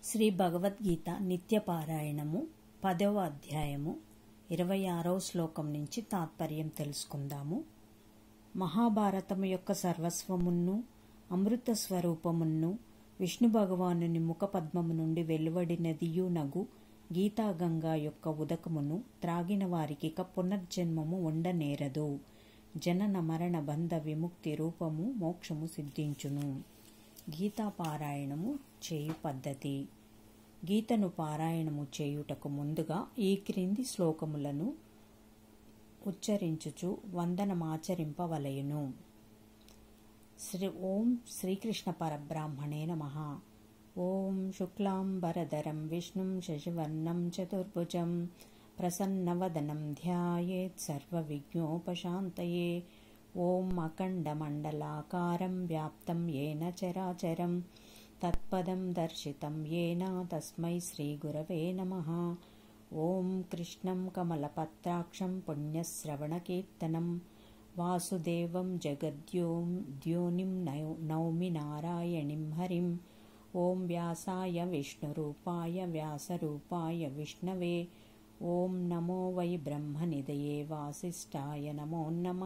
శ్రీ భగవద్గీత నిత్యపారాయణము పదవ అధ్యాయము ఇరవై ఆరవ శ్లోకం నుంచి తాత్పర్యం తెలుసుకుందాము మహాభారతము యొక్క సర్వస్వమును అమృత స్వరూపమును విష్ణు భగవానుని ముఖపద్మము నుండి వెలువడినదియు నగు గీతాగంగా యొక్క ఉదకమును త్రాగిన వారికి ఇక పునర్జన్మము ఉండనేరదు జనన మరణ బంధ విముక్తి రూపము మోక్షము సిద్ధించును గీతా పారాయణము చేయు పద్ధతి గీతను పారాయణము చేయుటకు ముందుగా ఈ క్రింది శ్లోకములను ఉచ్చరించుచు వందనమాచరింపవలయును శ్రీ ఓం శ్రీకృష్ణ పరబ్రాహ్మణే నమ ఓం శుక్లాంబరధరం విష్ణుం శశివర్ణం చతుర్భుజం ప్రసన్నవదనం ధ్యాయేత్ సర్వవిఘ్నోపశాంతయే ఓం అఖండమండలాకారం వ్యాప్తం ఏన చరాచరం తత్పదం దర్శితం ఏన తస్మై శ్రీగురవే నమ ఓం కృష్ణం కమలపత్రాక్షం పుణ్యశ్రవణకీర్తనం వాసుదేవం జగద్యోం ద్యోనిం నౌమి నారాయణిం హరిం ఓం వ్యాసాయ విష్ణురూపాయ వ్యాసరూపాయ విష్ణవే ఓం నమో వై బ్రహ్మనిదయే వాసిష్ఠాయ నమో నమ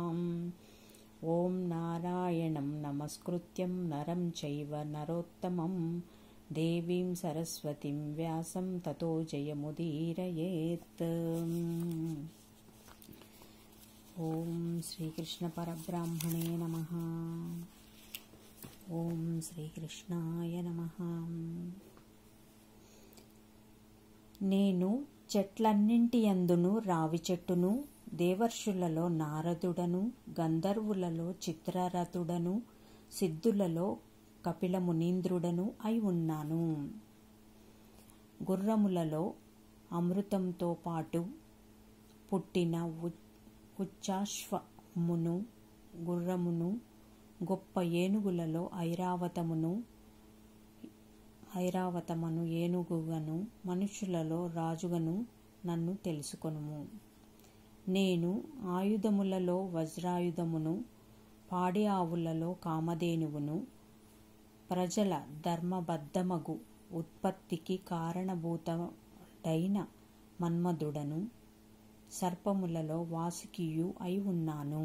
ఓం నారాయణం నమస్కృత్యం నరం చైవ నరోత్తమం దేవీం సరస్వతిం వ్యాసం తతో జయముదీరయేత్ ఓం శ్రీకృష్ణ పరబ్రాహ్మణే నమ ఓం శ్రీకృష్ణాయ నమ నేను చెట్లన్నింటి అందును రావి చెట్టును దేవర్షులలో నారదుడను గంధర్వులలో చిత్రరథుడను సిద్ధులలో కపిల మునీంద్రుడను అయి ఉన్నాను గుర్రములలో అమృతంతో పాటు పుట్టిన ఉచ్చాశ్వమును గుర్రమును గొప్ప ఏనుగులలో ఐరావతమును ఐరావతమను ఏనుగుగను మనుషులలో రాజుగను నన్ను తెలుసుకొనుము నేను ఆయుధములలో వజ్రాయుధమును పాడి ఆవులలో కామధేనువును ప్రజల ధర్మబద్ధమగు ఉత్పత్తికి కారణభూతడైన మన్మధుడను సర్పములలో వాసుకియు అయి ఉన్నాను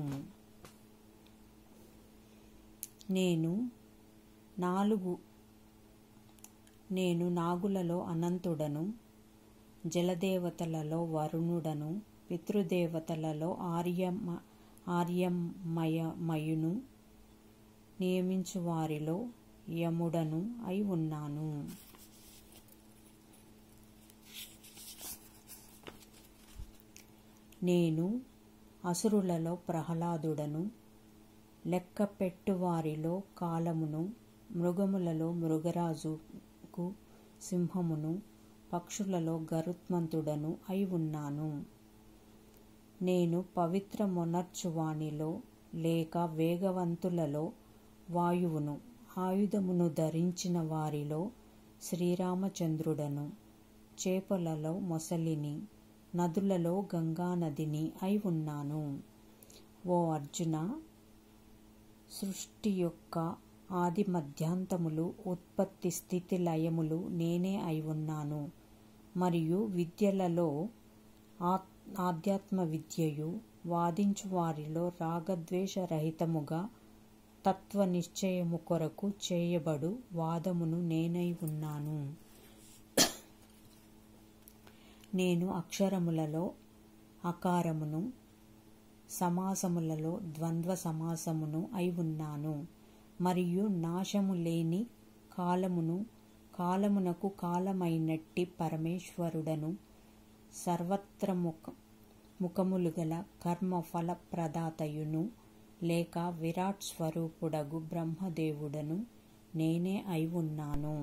నేను నాలుగు నేను నాగులలో అనంతుడను జలదేవతలలో వరుణుడను పితృదేవతలలో ఆర్యమ ఆర్యమయమయును నియమించు వారిలో యముడను అయి ఉన్నాను నేను అసురులలో ప్రహ్లాదుడను లెక్క పెట్టువారిలో కాలమును మృగములలో మృగరాజుకు సింహమును పక్షులలో గరుత్మంతుడను అయి ఉన్నాను నేను పవిత్ర మొనర్చువాణిలో లేక వేగవంతులలో వాయువును ఆయుధమును ధరించిన వారిలో శ్రీరామచంద్రుడను చేపలలో మొసలిని నదులలో గంగానదిని అయి ఉన్నాను ఓ అర్జున సృష్టి యొక్క ఆది మధ్యాంతములు ఉత్పత్తి స్థితి లయములు నేనే అయి ఉన్నాను మరియు విద్యలలో ఆధ్యాత్మ విద్యయు వాదించు వారిలో రాగద్వేషరహితముగా తత్వ నిశ్చయము కొరకు చేయబడు వాదమును నేనై ఉన్నాను నేను అక్షరములలో అకారమును సమాసములలో ద్వంద్వ సమాసమును అయి ఉన్నాను మరియు నాశము లేని కాలమును కాలమునకు కాలమైనట్టి పరమేశ్వరుడను సర్వత్ర ముఖ ముఖములు గల కర్మఫల ప్రదాతయును లేక విరాట్ స్వరూపుడగు బ్రహ్మదేవుడను నేనే అయి ఉన్నాను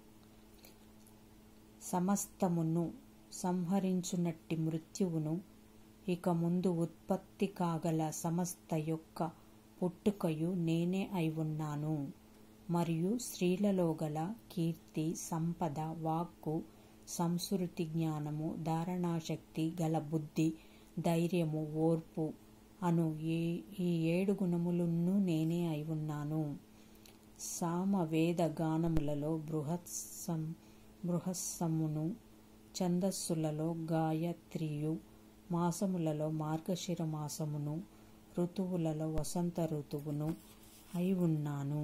సమస్తమును సంహరించునట్టి మృత్యువును ఇక ముందు ఉత్పత్తి కాగల సమస్త యొక్క పుట్టుకయు నేనే అయి ఉన్నాను మరియు స్త్రీలలో గల కీర్తి సంపద వాక్కు సంస్కృతి జ్ఞానము ధారణాశక్తి గల బుద్ధి ధైర్యము ఓర్పు అను ఏ ఈ ఏడు గుణములను నేనే అయి ఉన్నాను సామవేద గానములలో బృహత్ సం బృహస్సమును ఛందస్సులలో గాయత్రియు మాసములలో మార్గశిర మాసమును ఋతువులలో వసంత ఋతువును అయి ఉన్నాను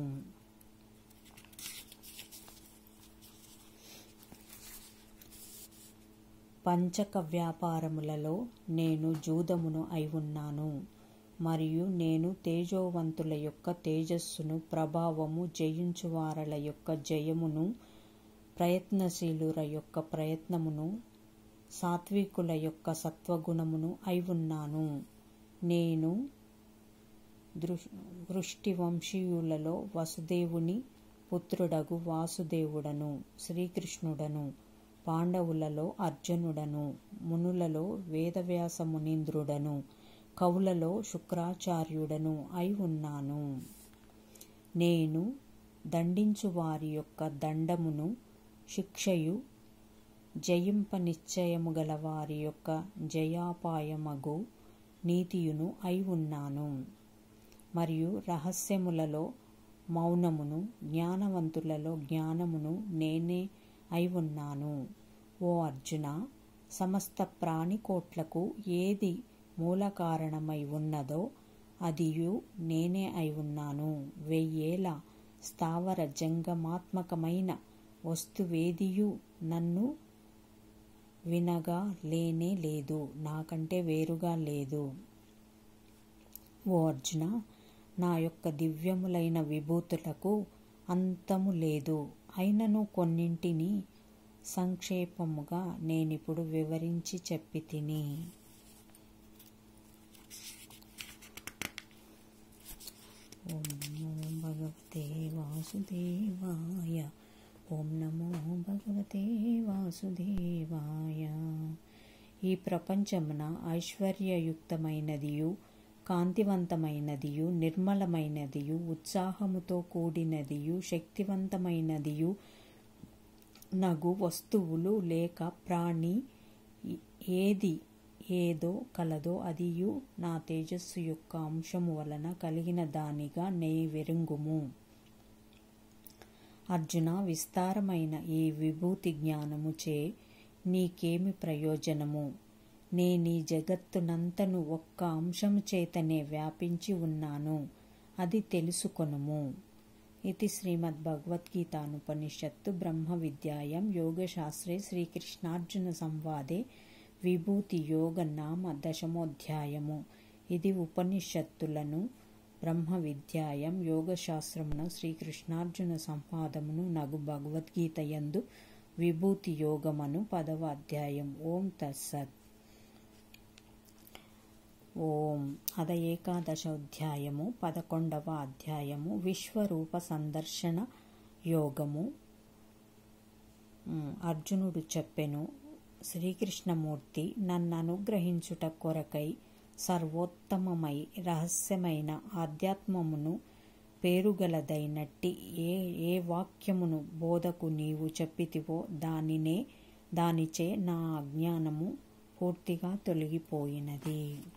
పంచక వ్యాపారములలో నేను జూదమును అయి ఉన్నాను మరియు నేను తేజోవంతుల యొక్క తేజస్సును ప్రభావము జయించువారల యొక్క జయమును ప్రయత్నశీలుర యొక్క ప్రయత్నమును సాత్వికుల యొక్క సత్వగుణమును అయి ఉన్నాను నేను వృష్టివంశీయులలో వసుదేవుని పుత్రుడగు వాసుదేవుడను శ్రీకృష్ణుడను పాండవులలో అర్జునుడను మునులలో వేదవ్యాస మునీంద్రుడను కవులలో శుక్రాచార్యుడను అయి ఉన్నాను నేను దండించు వారి యొక్క దండమును శిక్షయు జయింప నిశ్చయము గల వారి యొక్క జయాపాయమగు నీతియును అయి ఉన్నాను మరియు రహస్యములలో మౌనమును జ్ఞానవంతులలో జ్ఞానమును నేనే అయి ఉన్నాను ఓ అర్జున సమస్త ప్రాణికోట్లకు ఏది మూల కారణమై ఉన్నదో అదియు నేనే అయి ఉన్నాను వెయ్యేల స్థావర జంగమాత్మకమైన వస్తువేదియు నన్ను వినగా లేనే లేదు నాకంటే వేరుగా లేదు ఓ అర్జున నా యొక్క దివ్యములైన విభూతులకు అంతము లేదు అయినను కొన్నింటిని సంక్షేపముగా నేనిప్పుడు వివరించి చెప్పి తిని ఓం నమో భగవతే వాసుదేవాయ ఓం నమో భగవతే వాసుదేవాయ ఈ ప్రపంచమున ఐశ్వర్యయుక్తమైనదియు కాంతివంతమైనదియు నిర్మలమైనదియు ఉత్సాహముతో కూడినదియు శక్తివంతమైనదియు నగు వస్తువులు లేక ప్రాణి ఏది ఏదో కలదో అదియు నా తేజస్సు యొక్క అంశము వలన కలిగిన దానిగా నే వెరుంగుము అర్జున విస్తారమైన ఈ విభూతి జ్ఞానముచే నీకేమి ప్రయోజనము నేనీ జగత్తునంతను ఒక్క అంశము చేతనే వ్యాపించి ఉన్నాను అది తెలుసుకొనుము ఇది శ్రీమద్భగవద్గీతానుపనిషత్తు బ్రహ్మ విద్యాయం యోగశాస్త్రే శ్రీకృష్ణార్జున సంవాదే విభూతి యోగ నామ దశమోధ్యాయము ఇది ఉపనిషత్తులను బ్రహ్మ విద్యాయం యోగశాస్త్రమున శ్రీకృష్ణార్జున సంవాదమును నగు భగవద్గీత యందు విభూతి యోగమను పదవ అధ్యాయం ఓం తత్సత్ ఓం అద ఏకాదశ అధ్యాయము పదకొండవ అధ్యాయము విశ్వరూప సందర్శన యోగము అర్జునుడు చెప్పెను శ్రీకృష్ణమూర్తి నన్ను అనుగ్రహించుట కొరకై సర్వోత్తమమై రహస్యమైన ఆధ్యాత్మమును పేరుగలదైనట్టి ఏ ఏ వాక్యమును బోధకు నీవు చెప్పితివో దానినే దానిచే నా అజ్ఞానము పూర్తిగా తొలగిపోయినది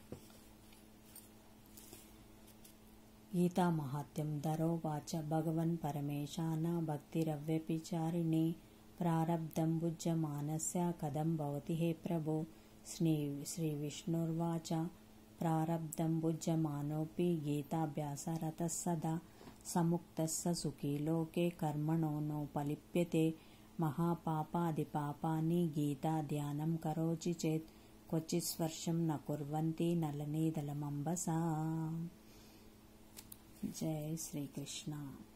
గీతామహాత్యం ధరోవాచ భగవన్ పరమేశాన భక్తిరవ్యపిచారిణే ప్రారబ్ధం భుజ్యమానస్య కథం భవతి హే ప్రభో శ్రీ శ్రీ విష్ణుర్వాచ ప్రారబ్ధం భుజ్యమానోపి గీతాభ్యాసరతः సదా సముక్తస్స సుఖీ లోకే కర్మణో నోపలిప్యతే మహాపాపాదిపాపాని గీతా ధ్యానం కరోచి చేత్ క్వచిత్ స్పర్శం న కుర్వంతి నలనేదలమంబసా జై శ్రీకృష్ణ